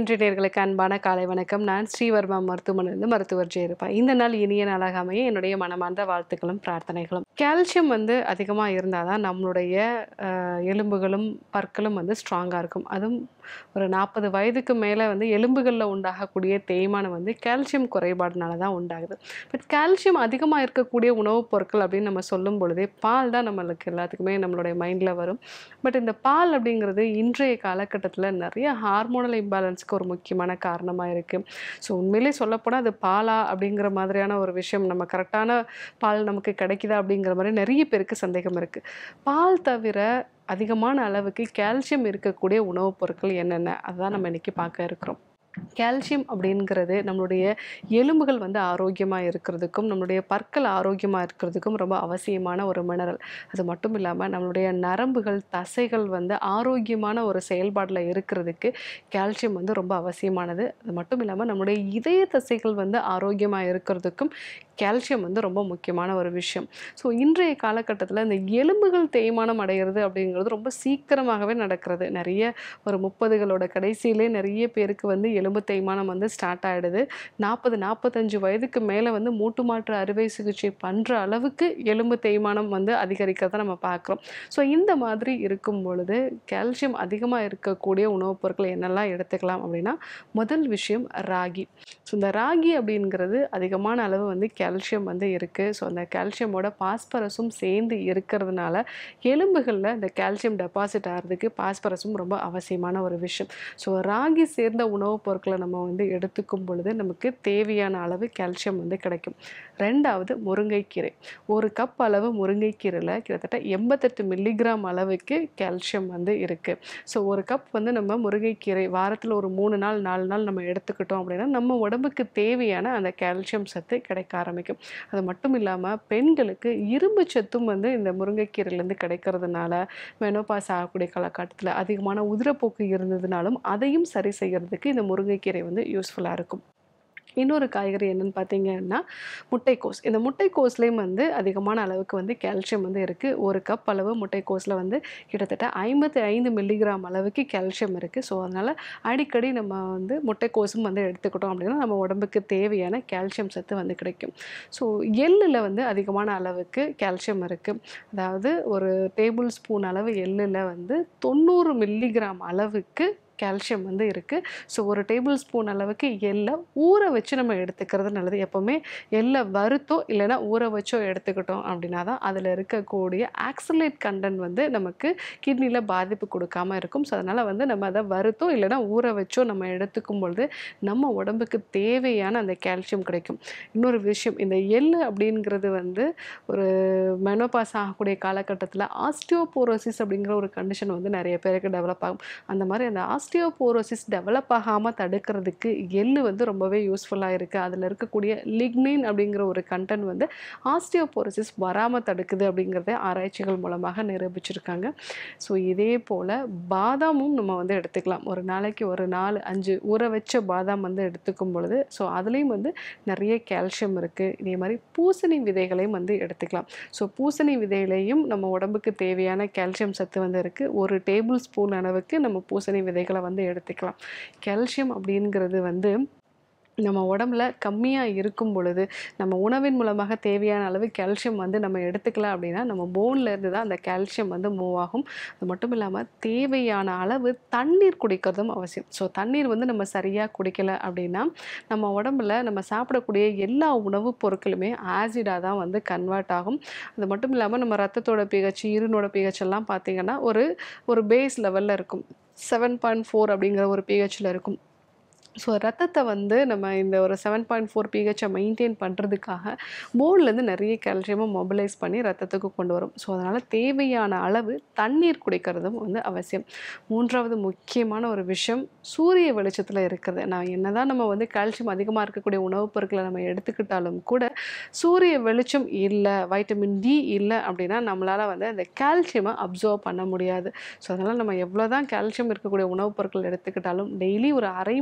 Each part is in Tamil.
நன்றி நேர்களுக்கு அன்பான காலை வணக்கம் நான் ஸ்ரீவர்மா மருத்துவமனையிலிருந்து மருத்துவர் ஜெயருப்பா இந்த நாள் இனிய நாளாக அமைய என்னுடைய மனமார்ந்த வாழ்த்துக்களும் பிரார்த்தனைகளும் கால்சியம் வந்து அதிகமாக இருந்தால் தான் நம்மளுடைய அஹ், எலும்புகளும் பற்களும் வந்து ஸ்ட்ராங்காக இருக்கும் அதுவும் ஒரு நாற்பது வயதுக்கு மேலே வந்து எலும்புகளில் உண்டாகக்கூடிய தேய்மானம் வந்து கால்சியம் குறைபாடுனால தான் உண்டாகுது பட் கால்சியம் அதிகமாக இருக்கக்கூடிய உணவுப் பொருட்கள் அப்படின்னு நம்ம சொல்லும் பொழுதே பால் தான் நம்மளுக்கு எல்லாத்துக்குமே நம்மளுடைய மைண்டில் வரும் பட் இந்த பால் அப்படிங்கிறது இன்றைய காலகட்டத்தில் நிறைய ஹார்மோனல் இம்பேலன்ஸ்க்கு ஒரு முக்கியமான காரணமாக இருக்குது ஸோ உண்மையிலே சொல்லப்போனால் அது பாலா அப்படிங்கிற மாதிரியான ஒரு விஷயம் நம்ம கரெக்டான பால் நமக்கு கிடைக்குதா அப்படிங்கிற மாதிரி நிறைய பேருக்கு சந்தேகம் இருக்குது பால் தவிர அதிகமான அளவுக்கு கால்சியம் இருக்கக்கூடிய உணவுப் பொருட்கள் என்னென்ன அதுதான் நம்ம இன்றைக்கி பார்க்க இருக்கிறோம் கால்சியம் அப்படிங்கிறது நம்மளுடைய எலும்புகள் வந்து ஆரோக்கியமாக இருக்கிறதுக்கும் நம்மளுடைய பற்கள் ஆரோக்கியமாக இருக்கிறதுக்கும் ரொம்ப அவசியமான ஒரு மினரல் அது மட்டும் இல்லாமல் நம்மளுடைய நரம்புகள் தசைகள் வந்து ஆரோக்கியமான ஒரு செயல்பாடில் இருக்கிறதுக்கு கால்சியம் வந்து ரொம்ப அவசியமானது அது மட்டும் இல்லாமல் நம்மளுடைய இதய தசைகள் வந்து ஆரோக்கியமாக இருக்கிறதுக்கும் கால்சியம் வந்து ரொம்ப முக்கியமான ஒரு விஷயம் ஸோ இன்றைய காலகட்டத்தில் இந்த எலும்புகள் தேய்மானம் அடைகிறது அப்படிங்கிறது ரொம்ப சீக்கிரமாகவே நடக்கிறது நிறைய ஒரு முப்பதுகளோட கடைசியிலே நிறைய பேருக்கு வந்து எலும்பு தேய்மானம் வந்து ஸ்டார்ட் ஆகிடுது நாற்பது நாற்பத்தஞ்சு வயதுக்கு மேலே வந்து மூட்டு மாற்று அறுவை சிகிச்சை பண்ணுற அளவுக்கு எலும்பு தேய்மானம் வந்து அதிகரிக்கிறத நம்ம பார்க்குறோம் ஸோ இந்த மாதிரி இருக்கும் பொழுது கால்சியம் அதிகமாக இருக்கக்கூடிய உணவுப் பொருட்கள் என்னெல்லாம் எடுத்துக்கலாம் அப்படின்னா முதல் விஷயம் ராகி ஸோ இந்த ராகி அப்படிங்கிறது அதிகமான அளவு வந்து கால்சியம் வந்து இருக்குது ஸோ அந்த கால்சியமோட பாஸ்பரஸும் சேர்ந்து இருக்கிறதுனால எலும்புகளில் இந்த கால்சியம் டெபாசிட் ஆகிறதுக்கு பாஸ்பரஸும் ரொம்ப அவசியமான ஒரு விஷயம் ஸோ ராகி சேர்ந்த உணவுப் பொருட்களை நம்ம வந்து எடுத்துக்கும் பொழுது நமக்கு தேவையான அளவு கால்சியம் வந்து கிடைக்கும் ரெண்டாவது முருங்கைக்கீரை ஒரு கப் அளவு முருங்கைக்கீரையில் கிட்டத்தட்ட எண்பத்தெட்டு மில்லிகிராம் அளவுக்கு கால்சியம் வந்து இருக்குது ஸோ ஒரு கப் வந்து நம்ம முருங்கைக்கீரை வாரத்தில் ஒரு மூணு நாள் நாலு நாள் நம்ம எடுத்துக்கிட்டோம் அப்படின்னா நம்ம உடம்புக்கு தேவையான அந்த கால்சியம் சத்து கிடைக்க ஆரம்பிக்கும் அது மட்டும் இல்லாமல் பெண்களுக்கு இரும்பு சத்தும் வந்து இந்த முருங்கைக்கீரையிலேருந்து கிடைக்கிறதுனால மெனோபாஸ் ஆகக்கூடிய காலகட்டத்தில் அதிகமான உதிரப்போக்கு இருந்ததுனாலும் அதையும் சரி செய்கிறதுக்கு இந்த முருங்கைக்கீரை வந்து யூஸ்ஃபுல்லாக இருக்கும் இன்னொரு காய்கறி என்னன்னு பார்த்தீங்கன்னா முட்டைக்கோஸ் இந்த முட்டைக்கோஸ்லேயும் வந்து அதிகமான அளவுக்கு வந்து கால்சியம் வந்து இருக்குது ஒரு கப் அளவு முட்டைக்கோஸில் வந்து கிட்டத்தட்ட ஐம்பத்தி ஐந்து மில்லிகிராம் அளவுக்கு கால்சியம் இருக்குது ஸோ அதனால் அடிக்கடி நம்ம வந்து முட்டைக்கோஸும் வந்து எடுத்துக்கிட்டோம் அப்படின்னா நம்ம உடம்புக்கு தேவையான கால்சியம் சத்து வந்து கிடைக்கும் ஸோ எள்ளில் வந்து அதிகமான அளவுக்கு கால்சியம் இருக்குது அதாவது ஒரு டேபிள் ஸ்பூன் அளவு எள்ளில் வந்து தொண்ணூறு மில்லிகிராம் அளவுக்கு கால்சியம் வந்து இருக்குது ஸோ ஒரு டேபிள் ஸ்பூன் அளவுக்கு எள்ளை ஊற வச்சு நம்ம எடுத்துக்கிறது நல்லது எப்போவுமே எள்ளை வறுத்தோ இல்லைன்னா ஊற வச்சோ எடுத்துக்கிட்டோம் அப்படின்னா தான் அதில் இருக்கக்கூடிய ஆக்சலேட் கண்டென்ட் வந்து நமக்கு கிட்னியில் பாதிப்பு கொடுக்காம இருக்கும் ஸோ அதனால் வந்து நம்ம அதை வறுத்தோ இல்லைன்னா ஊற வச்சோ நம்ம எடுத்துக்கும் பொழுது நம்ம உடம்புக்கு தேவையான அந்த கால்சியம் கிடைக்கும் இன்னொரு விஷயம் இந்த எள்ளு அப்படிங்கிறது வந்து ஒரு மெனோபாஸ் ஆகக்கூடிய காலகட்டத்தில் ஆஸ்டியோபோரோசிஸ் அப்படிங்கிற ஒரு கண்டிஷன் வந்து நிறைய பேருக்கு டெவலப் ஆகும் அந்த மாதிரி அந்த ஆஸ்டியோபோரோசிஸ் டெவலப் ஆகாமல் தடுக்கிறதுக்கு எள்ளு வந்து ரொம்பவே யூஸ்ஃபுல்லாக இருக்குது அதில் இருக்கக்கூடிய லிக்னின் அப்படிங்கிற ஒரு கண்டென்ட் வந்து ஆஸ்டியோபோரோசிஸ் வராமல் தடுக்குது அப்படிங்கிறத ஆராய்ச்சிகள் மூலமாக நிரூபிச்சிருக்காங்க ஸோ இதே போல் பாதாமும் நம்ம வந்து எடுத்துக்கலாம் ஒரு நாளைக்கு ஒரு நாலு அஞ்சு ஊற வச்ச பாதாம் வந்து எடுத்துக்கும் பொழுது ஸோ அதுலேயும் வந்து நிறைய கால்சியம் இருக்குது இதே மாதிரி பூசணி விதைகளையும் வந்து எடுத்துக்கலாம் ஸோ பூசணி விதையிலையும் நம்ம உடம்புக்கு தேவையான கால்சியம் சத்து வந்து இருக்குது ஒரு டேபிள் ஸ்பூன் அளவுக்கு நம்ம பூசணி விதைகளை வந்து எடுத்துக்கலாம் கால்சியம் அப்படிங்கிறது வந்து நம்ம உடம்புல கம்மியாக இருக்கும் பொழுது நம்ம உணவின் மூலமாக தேவையான அளவு கால்சியம் வந்து நம்ம எடுத்துக்கலாம் அப்படின்னா நம்ம போன்ல இருந்து தான் அந்த கால்சியம் வந்து மூவ் ஆகும் அது மட்டும் இல்லாமல் தேவையான அளவு தண்ணீர் குடிக்கிறதும் அவசியம் ஸோ தண்ணீர் வந்து நம்ம சரியாக குடிக்கல அப்படின்னா நம்ம உடம்புல நம்ம சாப்பிடக்கூடிய எல்லா உணவுப் பொருட்களுமே ஆசிடாக தான் வந்து கன்வெர்ட் ஆகும் அது மட்டும் இல்லாமல் நம்ம ரத்தத்தோட பிஹெச் யூரினோட பிஹெச் எல்லாம் பார்த்தீங்கன்னா ஒரு ஒரு பேஸ் லெவலில் இருக்கும் செவன் பாயிண்ட் ஃபோர் அப்படிங்கிற ஒரு பிஹெச்சில் இருக்கும் ஸோ ரத்தத்தை வந்து நம்ம இந்த ஒரு செவன் பாயிண்ட் ஃபோர் பிஹெச்சை மெயின்டைன் பண்ணுறதுக்காக போன்லேருந்து நிறைய கால்சியமும் மொபிலைஸ் பண்ணி ரத்தத்துக்கு கொண்டு வரும் ஸோ அதனால் தேவையான அளவு தண்ணீர் குடிக்கிறதும் வந்து அவசியம் மூன்றாவது முக்கியமான ஒரு விஷயம் சூரிய வெளிச்சத்தில் இருக்கிறது நான் என்னதான் நம்ம வந்து கால்சியம் அதிகமாக இருக்கக்கூடிய உணவுப் பொருட்களை நம்ம எடுத்துக்கிட்டாலும் கூட சூரிய வெளிச்சம் இல்லை வைட்டமின் டி இல்லை அப்படின்னா நம்மளால் வந்து அந்த கால்சியமை அப்சர்வ் பண்ண முடியாது ஸோ அதனால் நம்ம எவ்வளோ தான் கால்சியம் இருக்கக்கூடிய உணவுப் பொருட்கள் எடுத்துக்கிட்டாலும் டெய்லி ஒரு அரை மணி நேரம்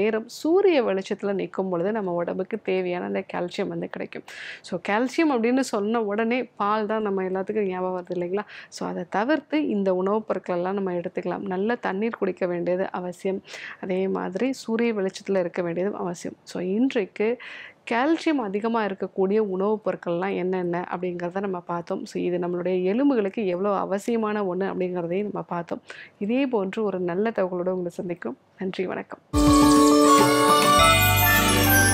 நேரம் சூரிய வெளிச்சத்தில் நிற்கும் பொழுது நம்ம உடம்புக்கு தேவையான அந்த கால்சியம் வந்து கிடைக்கும் ஸோ கால்சியம் அப்படின்னு சொன்ன உடனே பால் தான் நம்ம எல்லாத்துக்கும் ஞாபகம் வருது இல்லைங்களா ஸோ அதை தவிர்த்து இந்த உணவுப் பொருட்கள் எல்லாம் நம்ம எடுத்துக்கலாம் நல்ல தண்ணீர் குடிக்க வேண்டியது அவசியம் அதே மாதிரி சூரிய வெளிச்சத்தில் இருக்க வேண்டியதும் அவசியம் ஸோ இன்றைக்கு கால்சியம் அதிகமாக இருக்கக்கூடிய உணவுப் பொருட்கள்லாம் என்னென்ன அப்படிங்கிறத நம்ம பார்த்தோம் ஸோ இது நம்மளுடைய எலும்புகளுக்கு எவ்வளோ அவசியமான ஒன்று அப்படிங்கிறதையும் நம்ம பார்த்தோம் இதே போன்று ஒரு நல்ல தகவலோடு உங்களை சந்திக்கும் நன்றி வணக்கம்